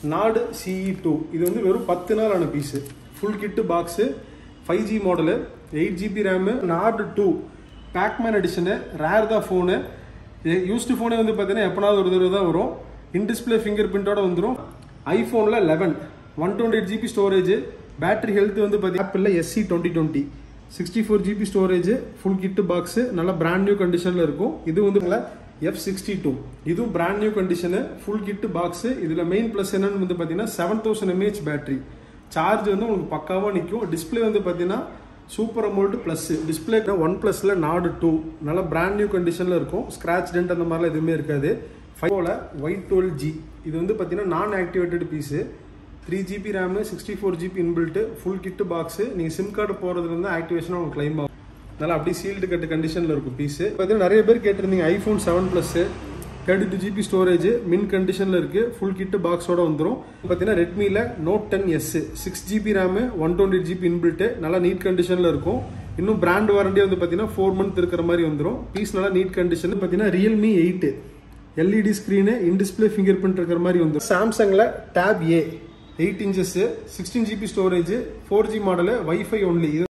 நாடு CE two இது வந்து வெறும் பத்து நாள் ஆன piece full kit box five G model eight GB RAM Nord two Pacman edition rare தான் ஃபோனு யூஸ்டு ஃபோனே வந்து பார்த்தீங்கன்னா எப்போனாவது ஒரு தடவை தான் வரும் இன் டிஸ்பிளே ஃபிங்கர் பிரிண்டோட வந்துடும் ஐஃபோனில் eleven one twenty eight GB storage battery health வந்து பார்த்தீங்கன்னா ஆப்பிளில் SE twenty twenty sixty four GB storage full kit box நல்ல பிராண்ட் நியூ கண்டிஷனில் இருக்கும் இது வந்து எஃப் சிக்ஸ்டி டூ இதுவும் brand new condition full kit box இதில் மெயின் ப்ளஸ் என்னன்னு வந்து பார்த்தீங்கன்னா seven thousand mAh battery charge வந்து உங்களுக்கு பக்காவாக நிற்கும் டிஸ்பிளே வந்து பார்த்தீங்கன்னா super AMOLED plus display one ப்ளஸில் நாடு டூ நல்ல பிராண்ட் நியூ கண்டிஷனில் இருக்கும் ஸ்க்ராச் டென்ட் அந்த மாதிரிலாம் எதுவுமே இருக்காது ஃபைவோல ஒயிட் டுவெல் ஜி இது வந்து பார்த்தீங்கன்னா non activated piece three GB RAM sixty four GB inbuilt full kit box நீங்கள் சிம் கார்டு போகிறதுலேருந்து ஆக்டிவேஷன் உங்களுக்கு கிளைம் ஆகும் நல்லா அப்படியே சீல்டு கட்டு கண்டிஷனில் இருக்கும் பீஸு பார்த்தீங்கன்னா நிறைய பேர் கேட்டிருந்தீங்க iPhone seven plus thirty two GB storage mint கண்டிஷனில் இருக்குது ஃபுல் கிட்டு பாக்ஸோட வந்துடும் பார்த்தீங்கன்னா ரெட்மியில் note ten S six GB RAM one twenty GB inbuilt நல்லா நீட் கண்டிஷனில் இருக்கும் இன்னும் பிராண்ட் வாரண்டி வந்து பார்த்தீங்கன்னா ஃபோர் மந்த் இருக்கிற மாதிரி வந்துடும் பீஸ் நல்லா நீட் கண்டிஷன் பார்த்தீங்கன்னா Realme eight LED screen in display finger print இருக்கிற மாதிரி வந்துடும் சாம்சங்கில் tab A eight inches sixteen GB storage four G model WiFi only இது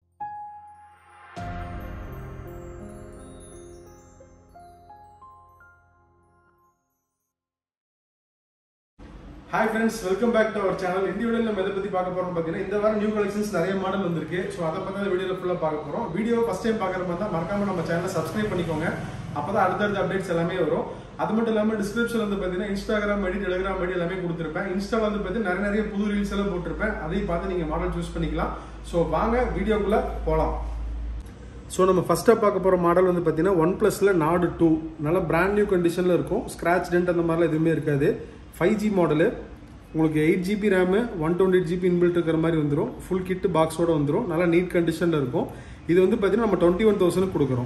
hi friends welcome back to our channel இந்த வீடியோவில் நம்ம எதை பற்றி பார்க்க போகிறோம் பார்த்தீங்கன்னா இந்த வாரம் நியூ கலெக்ஷன்ஸ் நிறைய மாடல் வந்திருக்கு ஸோ அதை பற்றி அந்த வீடியோவில் ஃபுல்லாக பார்க்க போகிறோம் வீடியோ ஃபஸ்ட் டைம் பார்க்குற மாதிரி தான் மறக்காம நம்ம சேனலை சப்ஸ்கிரைப் பண்ணிக்கோங்க அப்போ தான் அடுத்தடுத்த அப்டேட்ஸ் எல்லாமே வரும் அது மட்டும் இல்லாமல் டிஸ்கிரிப்ஷன் வந்து பார்த்தீங்கன்னா இன்ஸ்டாகிராம் ஐடி டெலிகிராம் ஐடி எல்லாமே கொடுத்துருப்பேன் இன்ஸ்டாவில் வந்து பார்த்தீங்கன்னா நிறைய நிறைய புது ரீல்ஸ் எல்லாம் போட்டிருப்பேன் அதையும் பார்த்து நீங்கள் மாடல் சூஸ் பண்ணிக்கலாம் ஸோ வாங்க வீடியோக்குள்ளே போகலாம் ஸோ நம்ம ஃபஸ்ட்டாக பார்க்க போகிற மாடல் வந்து பார்த்தீங்கன்னா ஒன் ப்ளஸில் நாடு டூ நல்ல பிராண்ட் நியூ கண்டிஷனில் இருக்கும் ஸ்க்ராச் டென்ட் அந்த மாதிரிலாம் எதுவுமே இருக்காது ஃபைவ் ஜி மாடலு உங்களுக்கு eight GB RAM one twenty eight GB inbuilt இருக்கிற மாதிரி வந்துடும் ஃபுல் கிட்டு பாக்ஸோட வந்துடும் நல்லா நீட் கண்டிஷனில் இருக்கும் இது வந்து பார்த்தீங்கன்னா நம்ம டுவெண்ட்டி ஒன் தௌசண்ட் கொடுக்குறோம்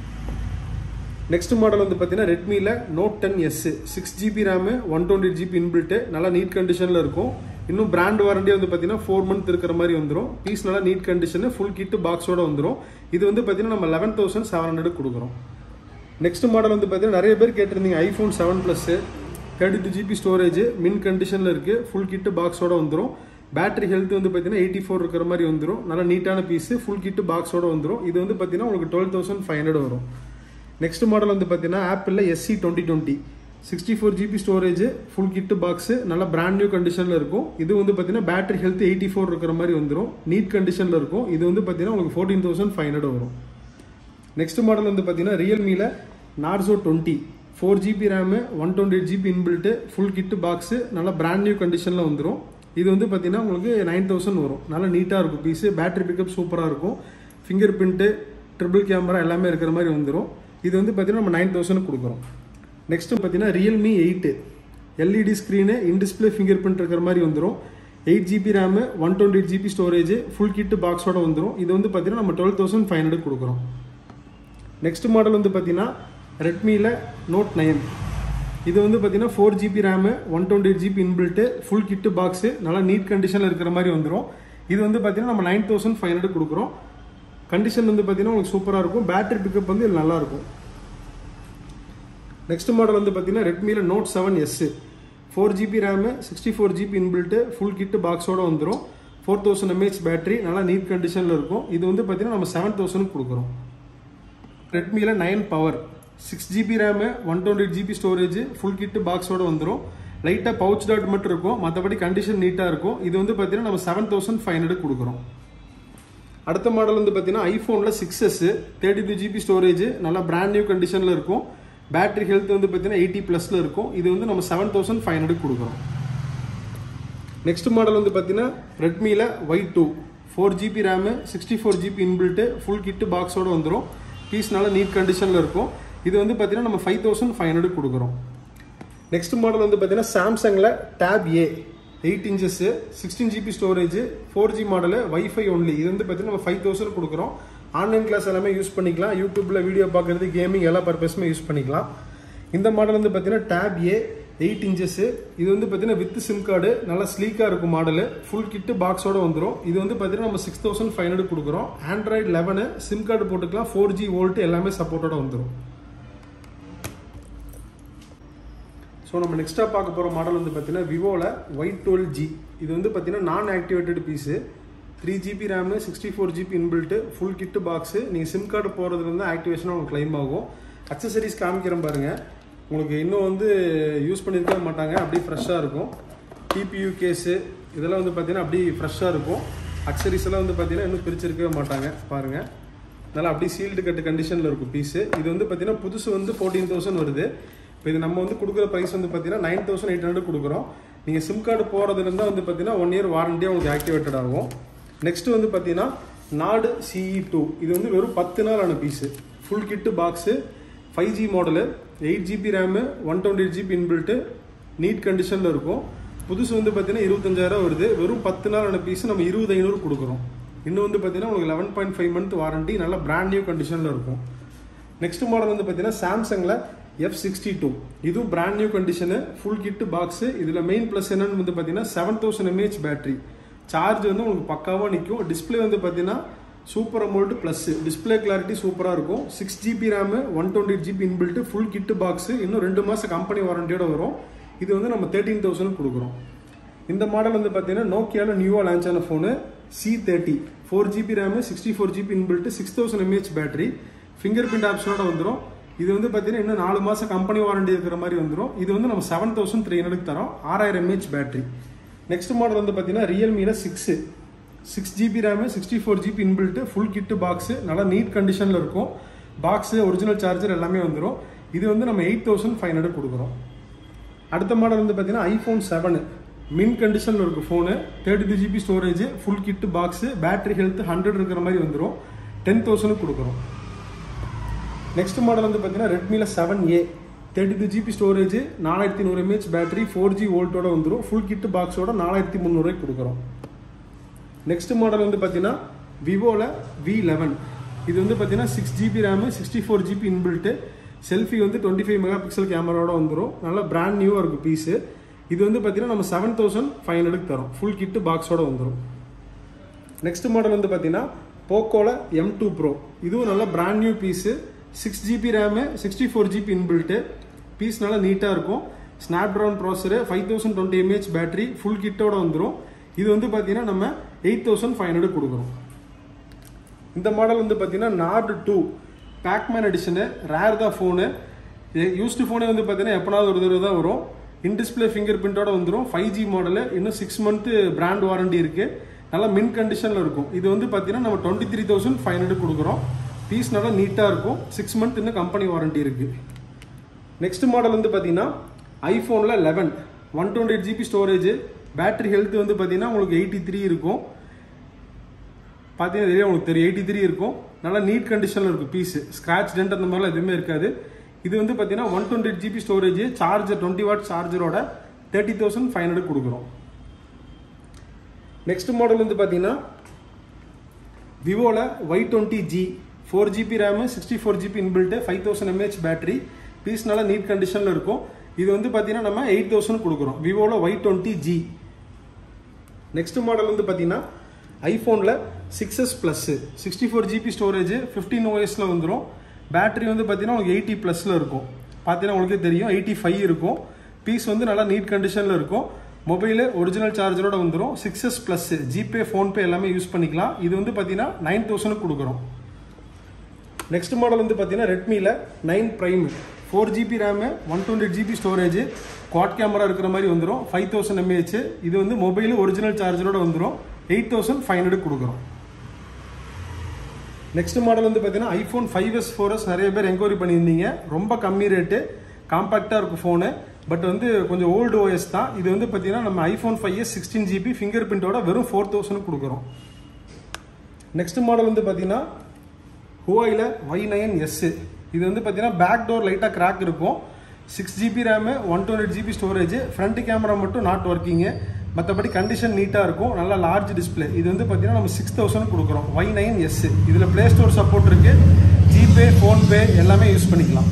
நெக்ஸ்ட் மாடல் வந்து பார்த்தீங்கன்னா ரெட்மியில் note ten S six GB RAM one twenty eight GB inbuilt நல்லா நீட் கண்டிஷனில் இருக்கும் இன்னும் பிராண்ட் வாரண்டி வந்து பார்த்தீங்கன்னா ஃபோர் மந்த் இருக்கிற மாதிரி வந்துடும் பீஸ் நல்லா நீட் கண்டிஷனு ஃபுல் கிட்டு பாக்ஸோட வந்துடும் இது வந்து பார்த்தீங்கன்னா நம்ம லெவன் தௌசண்ட் செவன் ஹண்ட்ரட் கொடுக்குறோம் நெக்ஸ்ட் மாடல் வந்து பார்த்தீங்கன்னா நிறைய பேர் கேட்டிருந்தீங்க iPhone seven plus thirty two GB storage mint கண்டிஷனில் இருக்குது ஃபுல் கிட்டு பாக்ஸோட வந்துடும் பேட்டரி ஹெல்த் வந்து பார்த்தீங்கன்னா எயிட்டி ஃபோர் இருக்கிற மாதிரி வந்துடும் நல்லா நீட்டான பீஸு ஃபுல் கிட்டு பாக்ஸோட வந்துடும் இது வந்து பார்த்தீங்கன்னா உங்களுக்கு டுவெல் தௌசண்ட் ஃபைவ் ஹண்ட்ரட் வரும் நெக்ஸ்ட் மாடல் வந்து பார்த்தீங்கன்னா ஆப்பிளில் SE twenty twenty sixty four GB storage full kit box நல்லா பிராண்ட் நியூ கண்டிஷனில் இருக்கும் இது வந்து பார்த்தீங்கன்னா பேட்டரி ஹெல்த் எயிட்டி ஃபோர் இருக்கிற மாதிரி வந்துடும் நீட் கண்டிஷனில் இருக்கும் இது வந்து பார்த்தீங்கன்னா உங்களுக்கு ஃபோர்டீன் தௌசண்ட் ஃபைவ் ஹண்ட்ரட் வரும் நெக்ஸ்ட் மாடல் வந்து பார்த்தீங்கன்னா ரியல்மியில் Narzo twenty four GB RAM one twenty eight GB inbuilt full kit box நல்லா பிராண்ட் நியூ கண்டிஷனில் வந்துடும் இது வந்து பார்த்தீங்கன்னா உங்களுக்கு நைன் தௌசண்ட் வரும் நல்லா நீட்டாக இருக்கும் பீஸு பேட்டரி பிக்கப் சூப்பராக இருக்கும் ஃபிங்கர் பிரிண்ட்டு ட்ரிபிள் கேமரா எல்லாமே இருக்கிற மாதிரி வந்துடும் இது வந்து பார்த்தீங்கன்னா நம்ம நைன் தௌசண்ட் கொடுக்குறோம் நெக்ஸ்ட்டு பார்த்தீங்கன்னா Realme eight LED screen in display finger print இருக்கிற மாதிரி வந்துடும் eight GB RAM one twenty eight GB storage full kit பாக்ஸோட வந்துடும் இது வந்து பார்த்தீங்கன்னா நம்ம டுவெல் தௌசண்ட் ஃபைவ் ஹண்ட்ரட் கொடுக்குறோம் நெக்ஸ்ட் மாடல் வந்து பார்த்தீங்கன்னா ரெட்மியில் நோட் நைன் இது வந்து பார்த்தீங்கன்னா four GB RAM one twenty eight GB inbuilt full kit box நல்லா நீட் கண்டிஷனில் இருக்கிற மாதிரி வந்துடும் இது வந்து பார்த்தீங்கன்னா நம்ம நைன் தௌசண்ட் ஃபைவ் ஹண்ட்ரட் கொடுக்குறோம் கண்டிஷன் வந்து பார்த்தீங்கன்னா உங்களுக்கு சூப்பராக இருக்கும் பேட்டரி பிக்கப் வந்து இது நல்லா இருக்கும் நெக்ஸ்ட் மாடல் வந்து பார்த்தீங்கன்னா ரெட்மியில் note seven S four GB RAM sixty four GB inbuilt full kit பாக்ஸோட வந்துடும் ஃபோர் தௌசண்ட் எம்ஏஹெச் பேட்டரி நல்லா நீட் கண்டிஷனில் இருக்கும் இது வந்து பார்த்தீங்கன்னா நம்ம செவன் தௌசண்ட் கொடுக்குறோம் ரெட்மியில் nine power six GB RAM one twenty GB storage full kit பாக்ஸோட வந்துடும் லைட்டாக பவுச் டாட் மட்டும் இருக்கும் மற்றபடி கண்டிஷன் நீட்டாக இருக்கும் இது வந்து பார்த்தீங்கன்னா நம்ம செவன் தௌசண்ட் ஃபைவ் ஹண்ட்ரட் கொடுக்குறோம் அடுத்த மாடல் வந்து பார்த்தீங்கன்னா ஐஃபோனில் six S thirty two GB storage நல்லா பிராண்ட் நியூ கண்டிஷனில் இருக்கும் பேட்டரி ஹெல்த் வந்து பார்த்தீங்கன்னா எயிட்டி ப்ளஸில் இருக்கும் இது வந்து நம்ம செவன் தௌசண்ட் ஃபைவ் ஹண்ட்ரட் கொடுக்குறோம் நெக்ஸ்ட் மாடல் வந்து பார்த்தீங்கன்னா ரெட்மியில் Y two four GB RAM sixty four GB inbuilt full kit பாக்ஸோட வந்துடும் பீஸ் நல்லா நீட் கண்டிஷனில் இருக்கும் இது வந்து பார்த்தீங்கன்னா நம்ம ஃபைவ் தௌசண்ட் ஃபைவ் ஹண்ட்ரட் கொடுக்குறோம் நெக்ஸ்ட் மாடல் வந்து பார்த்தீங்கன்னா சாம்சங்கில் tab A eight inches sixteen GB storage four G model WiFi only இது வந்து பார்த்தீங்கன்னா நம்ம ஃபைவ் தௌசண்ட் கொடுக்குறோம் ஆன்லைன் கிளாஸ் எல்லாமே யூஸ் பண்ணிக்கலாம் யூடியூப்பில் வீடியோ பார்க்குறது கேமிங் எல்லா பர்பஸுமே யூஸ் பண்ணிக்கலாம் இந்த மாடல் வந்து பார்த்தீங்கன்னா டேப் ஏ எயிட் இன்ச்சஸ் இது வந்து பார்த்தீங்கன்னா வித் சிம் கார்டு நல்லா ஸ்லீக்காக இருக்கும் மாடலு ஃபுல் கிட்டு பாக்ஸோட வந்துடும் இது வந்து பார்த்தீங்கன்னா நம்ம சிக்ஸ் தௌசண்ட் ஃபைவ் ஹண்ட்ரட் கொடுக்குறோம் ஆண்ட்ராய்டு லெவனு சிம் கார்டு போட்டுக்கலாம் ஃபோர் ஜி வோல்ட் எல்லாமே சப்போர்ட்டோட வந்துடும் ஸோ ஸோ நம்ம நெக்ஸ்ட்டாக பார்க்க போகிற மாடல் வந்து பார்த்தீங்கன்னா விவோவில் ஒயிட் டுவெல் ஜி இது வந்து பார்த்தீங்கன்னா non activated piece three GB RAM sixty four GB inbuilt full kit box நீங்கள் சிம் கார்டு போகிறதுலேருந்து ஆக்டிவேஷனாக உங்களுக்கு கிளைம் ஆகும் அக்சசரிஸ் காமிக்கிறேன் பாருங்கள் உங்களுக்கு இன்னும் வந்து யூஸ் பண்ணியிருக்கவே மாட்டாங்க அப்படியே ஃப்ரெஷ்ஷாக இருக்கும் டிபியூ கேஸு இதெல்லாம் வந்து பார்த்தீங்கன்னா அப்படியே ஃப்ரெஷ்ஷாக இருக்கும் அக்சரிஸ் எல்லாம் வந்து பார்த்தீங்கன்னா இன்னும் பிரிச்சிருக்கவே மாட்டாங்க பாருங்கள் நல்லா அப்படியே சீல்டு கட்டு கண்டிஷனில் இருக்கும் பீஸு இது வந்து பார்த்தீங்கன்னா புதுசு வந்து ஃபோர்டீன் தௌசண்ட் வருது இப்போ இது நம்ம வந்து கொடுக்குற ப்ரைஸ் வந்து பார்த்தீங்கன்னா நைன் தௌசண்ட் எயிட் ஹண்ட்ரட் கொடுக்குறோம் நீங்கள் சிம் கார்டு போகிறதுலேருந்து வந்து பார்த்தீங்கன்னா ஒன் இயர் வாரண்டியாக உங்களுக்கு ஆக்டிவேட்டட் ஆகும் நெக்ஸ்ட் வந்து பார்த்தீங்கன்னா நாடு சிஇ டூ இது வந்து வெறும் பத்து நாள் ஆன piece full kit box five G model eight GB RAM one twenty GB inbuilt neat கண்டிஷனில் இருக்கும் புதுசு வந்து பார்த்தீங்கன்னா இருபத்தஞ்சாயிரம் வருது வெறும் பத்து நாள் ஆன பீஸ் நம்ம இருபது ஐநூறு கொடுக்குறோம் இன்னும் வந்து பார்த்தீங்கன்னா உங்களுக்கு eleven point five month warranty நல்லா பிராண்ட் நியூ கண்டிஷனில் இருக்கும் நெக்ஸ்ட் மாடல் வந்து பார்த்தீங்கன்னா சாம்சங்கில் எஃப் சிக்ஸ்டி டூ இதுவும் brand new condition full kit box இதில் மெயின் ப்ளஸ் என்னன்னு வந்து பார்த்தீங்கன்னா seven thousand mAh battery charge வந்து உங்களுக்கு பக்காவாக நிற்கும் டிஸ்பிளே வந்து பார்த்தீங்கன்னா super AMOLED plus display clarity சூப்பராக இருக்கும் six GB RAM one twenty GB inbuilt full kit box இன்னும் ரெண்டு மாதம் கம்பெனி வாரண்டியோட வரும் இது வந்து நம்ம தேர்ட்டீன் தௌசண்ட் கொடுக்குறோம் இந்த மாடல் வந்து பார்த்தீங்கன்னா நோக்கியாவில் நியூவாக லான்ச் ஆன phone C thirty four GB RAM sixty four GB inbuilt six thousand mAh battery finger print ஆப்ஷனோட வந்துடும் இது வந்து பார்த்தீங்கன்னா இன்னும் நாலு மாதம் கம்பெனி வாரண்டி இருக்கிற மாதிரி வந்துடும் இது வந்து நம்ம செவன் தௌசண்ட் த்ரீ ஹண்ட்ரட் தரோம் ஆறாயிரம் எம்ஏஹெச் பேட்டரி நெக்ஸ்ட் மாடல் வந்து பார்த்தீங்கன்னா ரியல்மியில் six six GB RAM sixty four GB inbuilt full kit box நல்லா நீட் கண்டிஷனில் இருக்கும் பாக்ஸு ஒரிஜினல் சார்ஜர் எல்லாமே வந்துடும் இது வந்து நம்ம எயிட் தௌசண்ட் ஃபைவ் ஹண்ட்ரட் கொடுக்குறோம் அடுத்த மாடல் வந்து பார்த்தீங்கன்னா ஐஃபோன் செவனு மின் கண்டிஷனில் இருக்கும் phone thirty two GB storage full kit box battery health hundred இருக்கிற மாதிரி வந்துடும் டென் தௌசண்ட் கொடுக்குறோம் நெக்ஸ்ட் மாடல் வந்து பார்த்தீங்கன்னா ரெட்மியில் seven A thirty two GB storage நாலாயிரத்தி நூறு எம்ஏஹெச் பேட்டரி ஃபோர் ஜி வோல்ட்டோட வந்துடும் ஃபுல் கிட்டு பாக்ஸோட நாலாயிரத்தி முந்நூறுவாய்க்கு கொடுக்குறோம் நெக்ஸ்ட் மாடல் வந்து பார்த்தீங்கன்னா விவோவில் வி லெவன் இது வந்து பார்த்தீங்கன்னா six GB RAM sixty four GB inbuilt selfie வந்து டுவெண்ட்டி ஃபைவ் மெகா பிக்சல் கேமராவோட வந்துடும் நல்லா பிராண்ட் நியூவாக இருக்கும் பீஸு இது வந்து பார்த்தீங்கன்னா நம்ம செவன் தௌசண்ட் ஃபைவ் ஹண்ட்ரடுக்கு தரோம் ஃபுல் கிட்டு பாக்ஸோட வந்துடும் நெக்ஸ்ட் மாடல் வந்து பார்த்தீங்கன்னா போக்கோவில் எம் டூ ப்ரோ இதுவும் நல்ல brand new piece six GB RAM sixty four GB inbuilt piece நல்லா நீட்டாக இருக்கும் Snapdragon processor five thousand twenty mAh battery full கிட்டோட வந்துடும் இது வந்து பார்த்தீங்கன்னா நம்ம எயிட் தௌசண்ட் ஃபைவ் ஹண்ட்ரட் கொடுக்குறோம் இந்த மாடல் வந்து பார்த்தீங்கன்னா Nord two Pacman edition rare தான் ஃபோனு யூஸ்டு ஃபோனே வந்து பார்த்தீங்கன்னா எப்போனாவது ஒரு தடவை தான் வரும் இன் டிஸ்பிளே ஃபிங்கர் பிரிண்டோட வந்துடும் ஃபைவ் ஜி மாடலு இன்னும் சிக்ஸ் மந்த்து பிராண்ட் வாரண்டி இருக்குது நல்லா மின் கண்டிஷனில் இருக்கும் இது வந்து பார்த்தீங்கன்னா நம்ம twenty three thousand five hundred கொடுக்குறோம் பீஸ் நல்லா நீட்டாக இருக்கும் சிக்ஸ் மந்த் இன்னும் கம்பெனி வாரண்டி இருக்குது நெக்ஸ்ட் மாடல் வந்து பார்த்தீங்கன்னா ஐஃபோனில் eleven one twenty eight GB storage battery health வந்து பார்த்தீங்கன்னா உங்களுக்கு எயிட்டி த்ரீ இருக்கும் பார்த்தீங்கன்னா தெரியும் உங்களுக்கு தெரியும் எயிட்டி த்ரீ இருக்கும் நல்லா நீட் கண்டிஷனில் இருக்கும் பீஸ் ஸ்க்ராட்ச் டென்ட் அந்த மாதிரிலாம் எதுவுமே இருக்காது இது வந்து பார்த்தீங்கன்னா one twenty eight GB storage charger twenty watt சார்ஜரோட தேர்ட்டி தௌசண்ட் ஃபைவ் ஹண்ட்ரட் கொடுக்குறோம் நெக்ஸ்ட் மாடல் வந்து பார்த்தீங்கன்னா விவோவில் Y twenty G four GB RAM sixty four GB inbuilt five thousand mAh battery piece நல்லா நீட் கண்டிஷனில் இருக்கும் இது வந்து பார்த்தீங்கன்னா நம்ம எயிட் தௌசண்ட் கொடுக்குறோம் விவோவில் Y twenty G next model வந்து பார்த்தீங்கன்னா ஐஃபோனில் six S plus sixty four GB storage fifteen ஓஎஸில் வந்துடும் பேட்டரி வந்து பார்த்தீங்கன்னா உங்களுக்கு எயிட்டி ப்ளஸில் இருக்கும் பார்த்தீங்கன்னா உங்களுக்கு தெரியும் எயிட்டி ஃபைவ் இருக்கும் பீஸ் வந்து நல்லா நீட் கண்டிஷனில் இருக்கும் மொபைலு ஒரிஜினல் சார்ஜரோட வந்துடும் six S plus GPay PhonePe எல்லாமே யூஸ் பண்ணிக்கலாம் இது வந்து பார்த்தீங்கன்னா நைன் தௌசண்ட்க்கு கொடுக்குறோம் நெக்ஸ்ட் மாடல் வந்து பார்த்தீங்கன்னா ரெட்மியில் nine prime four GB RAM one twenty GB storage quad camera இருக்கிற மாதிரி வந்துடும் ஃபைவ் தௌசண்ட் எம்ஏஹெச் இது வந்து மொபைல் ஒரிஜினல் சார்ஜரோட வந்துடும் எயிட் தௌசண்ட் ஃபைவ் ஹண்ட்ரட் கொடுக்குறோம் நெக்ஸ்ட் மாடல் வந்து பார்த்தீங்கன்னா iPhone five S four S நிறைய பேர் என்கொயரி பண்ணியிருந்தீங்க ரொம்ப கம்மி ரேட்டு காம்பேக்டாக இருக்கும் ஃபோனு பட் வந்து கொஞ்சம் ஓல்டு ஓஎஸ் தான் இது வந்து பார்த்தீங்கன்னா நம்ம iPhone five S sixteen GB finger பிரிண்டோட வெறும் ஃபோர் தௌசண்ட் கொடுக்குறோம் நெக்ஸ்ட் மாடல் வந்து பார்த்தீங்கன்னா ஹுவாயில் ஒய் நைன் எஸ்ஸு இது வந்து பார்த்தீங்கன்னா பேக் டோர் லைட்டாக கிராக் இருக்கும் six GB RAM one twenty GB storage front camera மட்டும் நாட் ஒர்க்கிங்கு மற்றபடி கண்டிஷன் நீட்டாக இருக்கும் நல்லா லார்ஜ் டிஸ்பிளே இது வந்து பார்த்தீங்கன்னா நம்ம சிக்ஸ் தௌசண்ட் கொடுக்குறோம் ஒய் நைன் எஸ் இதில் ப்ளே ஸ்டோர் சப்போர்ட் இருக்குது ஜிபே ஃபோன்பே எல்லாமே யூஸ் பண்ணிக்கலாம்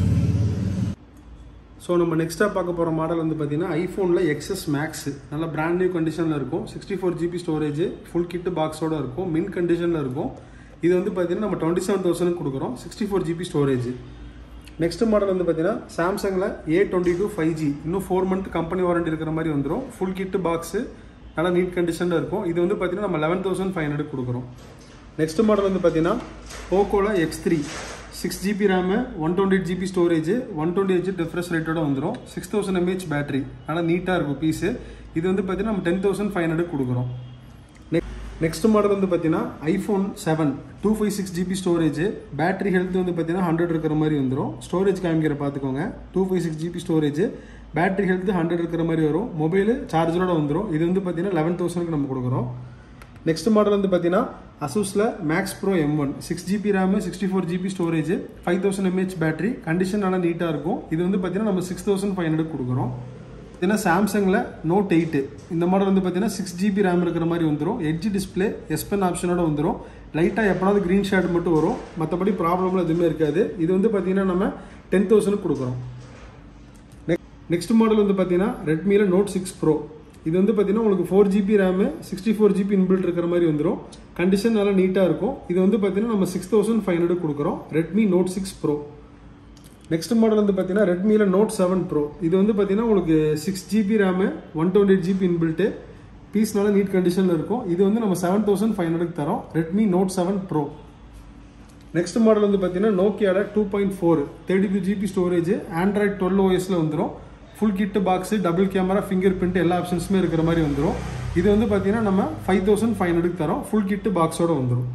ஸோ நம்ம நெக்ஸ்ட்டாக பார்க்க போகிற மாடல் வந்து பார்த்தீங்கன்னா ஐஃபோனில் எக்ஸஸ் மேக்ஸ் நல்ல பிராண்ட் நியூ கண்டிஷனில் இருக்கும் sixty four GB storage full kit பாக்ஸோட இருக்கும் மின் கண்டிஷனில் இருக்கும் இது வந்து பார்த்தீங்கன்னா நம்ம டுவெண்ட்டி செவன் தௌசண்ட் கொடுக்குறோம் sixty four GB storage next model வந்து பார்த்தீங்கன்னா சாம்சங்கில் A twenty two five G இன்னும் ஃபோர் மந்த் கம்பெனி வாரண்டி இருக்கிற மாதிரி வந்துடும் ஃபுல் கிட்டு பாக்ஸு நல்லா நீட் கண்டிஷனில் இருக்கும் இது வந்து பார்த்தீங்கன்னா நம்ம லெவன் தௌசண்ட் ஃபைவ் ஹண்ட்ரட் கொடுக்குறோம் நெக்ஸ்ட் மாடல் வந்து பார்த்தீங்கன்னா போக்கோவில் X three six GB RAM one twenty eight GB storage one twenty eight refresh ரேட்டோட வந்துடும் சிக்ஸ் தௌசண்ட் எம்ஏஹெச் பேட்டரி ஆனால் நீட்டாக இருக்கும் பீஸு இது வந்து பார்த்தீங்கன்னா நம்ம டென் தௌசண்ட் ஃபைவ் ஹண்ட்ரட் கொடுக்குறோம் நெக்ஸ்ட் மாடல் வந்து பார்த்தீங்கன்னா iPhone seven two five six GB storage battery health வந்து பார்த்தீங்கன்னா ஹண்ட்ரட் இருக்கிற மாதிரி வந்துடும் ஸ்டோரேஜ் காமிக்கிற பார்த்துக்கோங்க two five six GB storage battery health hundred இருக்கிற மாதிரி வரும் மொபைல் சார்ஜரோட வந்துடும் இது வந்து பார்த்தீங்கன்னா லெவன் தௌசண்ட்க்கு நம்ம கொடுக்குறோம் நெக்ஸ்ட் மாடல் வந்து பார்த்தீங்கன்னா அசூஸில் Max Pro M one six GB RAM sixty four GB storage five thousand mAh battery condition நல்லா நீட்டாக இருக்கும் இது வந்து பார்த்தீங்கன்னா நம்ம சிக்ஸ் தௌசண்ட் ஃபைவ் ஹண்ட்ரட் கொடுக்குறோம் ஏன்னா சாம்சங்கில் நோட் எயிட்டு இந்த மாடல் வந்து பார்த்தீங்கன்னா சிக்ஸ் ஜிபி ரேம் இருக்கிற மாதிரி வந்துடும் எட்ஜ் டிஸ்பிளே எஸ்பென் ஆப்ஷனோட வந்துடும் லைட்டாக எப்போனாவது க்ரீன் ஷேட் மட்டும் வரும் மற்றபடி ப்ராப்ளம்லாம் எதுவுமே இருக்காது இது வந்து பார்த்தீங்கன்னா நம்ம டென் தௌசண்ட் கொடுக்குறோம் நெக்ஸ்ட் மாடல் வந்து பார்த்தீங்கன்னா ரெட்மியில் நோட் சிக்ஸ் ப்ரோ இது வந்து பார்த்தீங்கன்னா உங்களுக்கு four GB RAM sixty four GB inbuilt இருக்கிற மாதிரி வந்துடும் கண்டிஷன் நல்லா நீட்டாக இருக்கும் இது வந்து பார்த்தீங்கன்னா நம்ம சிக்ஸ் தௌசண்ட் ஃபைவ் ஹண்ட்ரட் கொடுக்குறோம் Redmi Note six Pro next model வந்து பார்த்தீங்கன்னா ரெட்மியில் நோட் செவன் ப்ரோ இது வந்து பார்த்தீங்கன்னா உங்களுக்கு six GB RAM one twenty eight GB inbuilt பீஸ்னால நீட் கண்டிஷனில் இருக்கும் இது வந்து நம்ம செவன் தௌசண்ட் ஃபைவ் ஹண்ட்ரட் தரோம் Redmi Note seven Pro next model வந்து பார்த்தீங்கன்னா நோக்கியாட two point four thirty two GB storage Android twelve ஓஎஸில் வந்துடும் full kit box double camera fingerprint எல்லா ஆப்ஷன்ஸுமே இருக்கிற மாதிரி வந்துடும் இது வந்து பார்த்தீங்கன்னா நம்ம ஃபைவ் தௌசண்ட் ஃபைவ் ஹண்ட்ரட் தரோம் ஃபுல் கிட்டு பாக்ஸோட வந்துடும்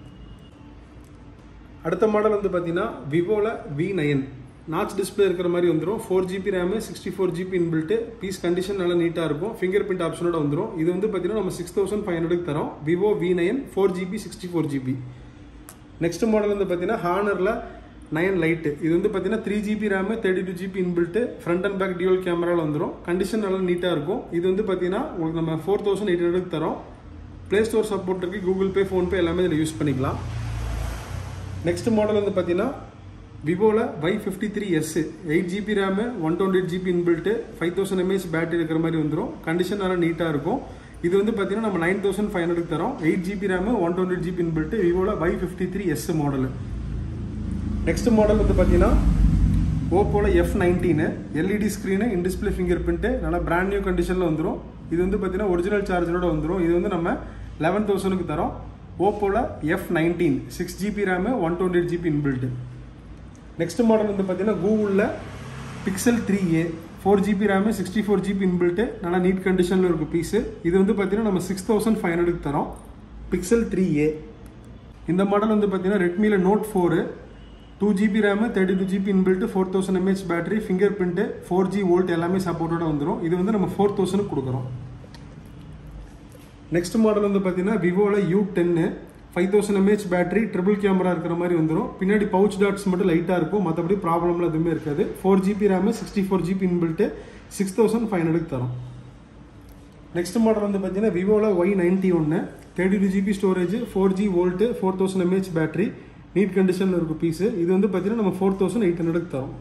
அடுத்த மாடல் வந்து பார்த்தீங்கன்னா விவோவில் வி நைன் நாச் டிஸ்பிளே இருக்கிற மாதிரி வந்துடும் four GB RAM sixty four GB inbuilt piece condition நல்லா நீட்டாக இருக்கும் ஃபிங்கர் பிரிண்ட் ஆப்ஷனோட வந்துடும் இது வந்து பார்த்தீங்கன்னா நம்ம சிக்ஸ் தௌசண்ட் ஃபைவ் ஹண்ட்ரட் தரோம் Vivo V nine four GB sixty four GB next model வந்து பார்த்தீங்கன்னா ஹானரில் நயன் லைட்டு இது வந்து பார்த்தீங்கன்னா three GB RAM thirty two GB inbuilt front and back dual கேமராவில் வந்துடும் கண்டிஷன் நல்லா நீட்டாக இருக்கும் இது வந்து பார்த்தீங்கன்னா உங்களுக்கு நம்ம ஃபோர் தௌசண்ட் எயிட் ஹண்ட்ரட் தரோம் ப்ளே ஸ்டோர் சப்போர்ட் இருக்குது கூகுள் பே ஃபோன்பே எல்லாமே இதில் யூஸ் பண்ணிக்கலாம் நெக்ஸ்ட் மாடல் வந்து பார்த்தீங்கன்னா விவோவில் Y fifty three S eight GB RAM one twenty eight GB inbuilt five thousand mAh battery இருக்கிற மாதிரி வந்துடும் கண்டிஷன் நல்லா நீட்டாக இருக்கும் இது வந்து பார்த்தீங்கன்னா நம்ம நைன் தௌசண்ட் ஃபைவ் ஹண்ட்ரட் தரோம் eight GB RAM one twenty eight GB inbuilt விவோவில் Y fifty three S model next model வந்து பார்த்தீங்கன்னா ஓப்போவில் F nineteen LED screen in display fingerprint நல்லா பிராண்ட் நியூ கண்டிஷனில் வந்துடும் இது வந்து பார்த்தீங்கன்னா ஒரிஜினல் சார்ஜரோட வந்துடும் இது வந்து நம்ம லெவன் தௌசண்ட்க்கு தரோம் ஓப்போவில் F nineteen six GB RAM one twenty eight GB inbuilt next model வந்து பார்த்தீங்கன்னா கூகுளில் Pixel three A four GB RAM sixty four GB inbuilt நல்லா நீட் கண்டிஷனில் இருக்கும் பீஸு இது வந்து பார்த்தீங்கன்னா நம்ம சிக்ஸ் தௌசண்ட் ஃபைவ் ஹண்ட்ரடுக்கு தரோம் பிக்சல் த்ரீ ஏ இந்த மாடல் வந்து பார்த்தீங்கன்னா ரெட்மியில் Note four two GB RAM thirty two GB inbuilt four thousand mAh battery fingerprint four G VoLTE எல்லாமே சப்போர்ட்டோட வந்துடும் இது வந்து நம்ம ஃபோர் தௌசண்ட் கொடுக்குறோம் நெக்ஸ்ட் மாடல் வந்து பார்த்தீங்கன்னா விவோவில் U ten five thousand mAh battery triple camera இருக்கிற மாதிரி வந்துடும் பின்னாடி பவுச் டாட்ஸ் மட்டும் லைட்டாக இருக்கும் மற்றபடி ப்ராப்ளம்லாம் எதுவுமே இருக்காது four GB RAM sixty four GB inbuilt six thousand five hundred தரும் நெக்ஸ்ட் மாடல் வந்து பார்த்தீங்கன்னா விவோவில் ஒய் நைன்ட்டி ஒன்று thirty two GB storage four G VoLTE four thousand mAh battery neat கண்டிஷனில் இருக்கும் பீஸு இது வந்து பார்த்தீங்கன்னா நம்ம ஃபோர் தௌசண்ட் எயிட் ஹண்ட்ரட் தரும்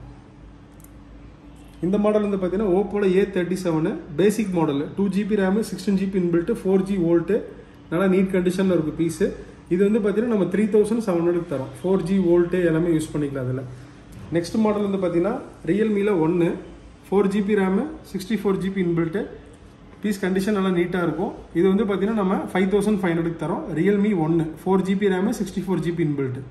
இந்த மாடல் வந்து பார்த்தீங்கன்னா ஓப்போவில் A thirty seven basic model two GB RAM sixteen GB inbuilt four G VoLTE நல்லா நீட் கண்டிஷனில் இருக்கும் பீஸு இது வந்து பார்த்தீங்கன்னா நம்ம த்ரீ தௌசண்ட் செவன் ஹண்ட்ரட் தரோம் ஃபோர் ஜி வோல்ட்டு எல்லாமே யூஸ் பண்ணிக்கலாம் அதில் நெக்ஸ்ட் மாடல் வந்து பார்த்தீங்கன்னா ரியல்மியில் ஒன்று four GB RAM sixty four GB inbuilt piece condition நல்லா நீட்டாக இருக்கும் இது வந்து பார்த்தீங்கன்னா நம்ம ஃபைவ் தௌசண்ட் ஃபைவ் ஹண்ட்ரட் தரோம் ரியல்மி ஒன்று four GB RAM sixty four GB inbuilt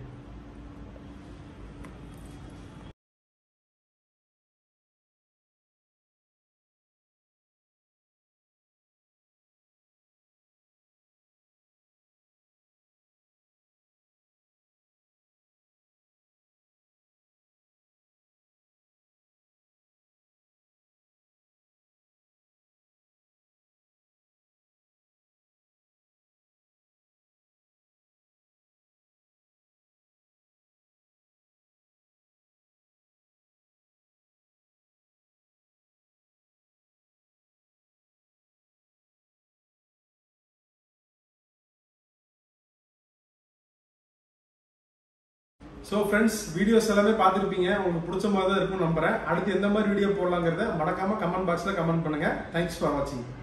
so friends videos எல்லாமே பார்த்துருப்பீங்க உங்களுக்கு பிடிச்ச மாதிரி தான் இருக்கும் நம்புறேன் அடுத்து எந்த மாதிரி வீடியோ போடலாங்கிறத மறக்காம கமெண்ட் பாக்ஸில் கமெண்ட் பண்ணுங்க தேங்க்ஸ் ஃபார் வாட்சிங்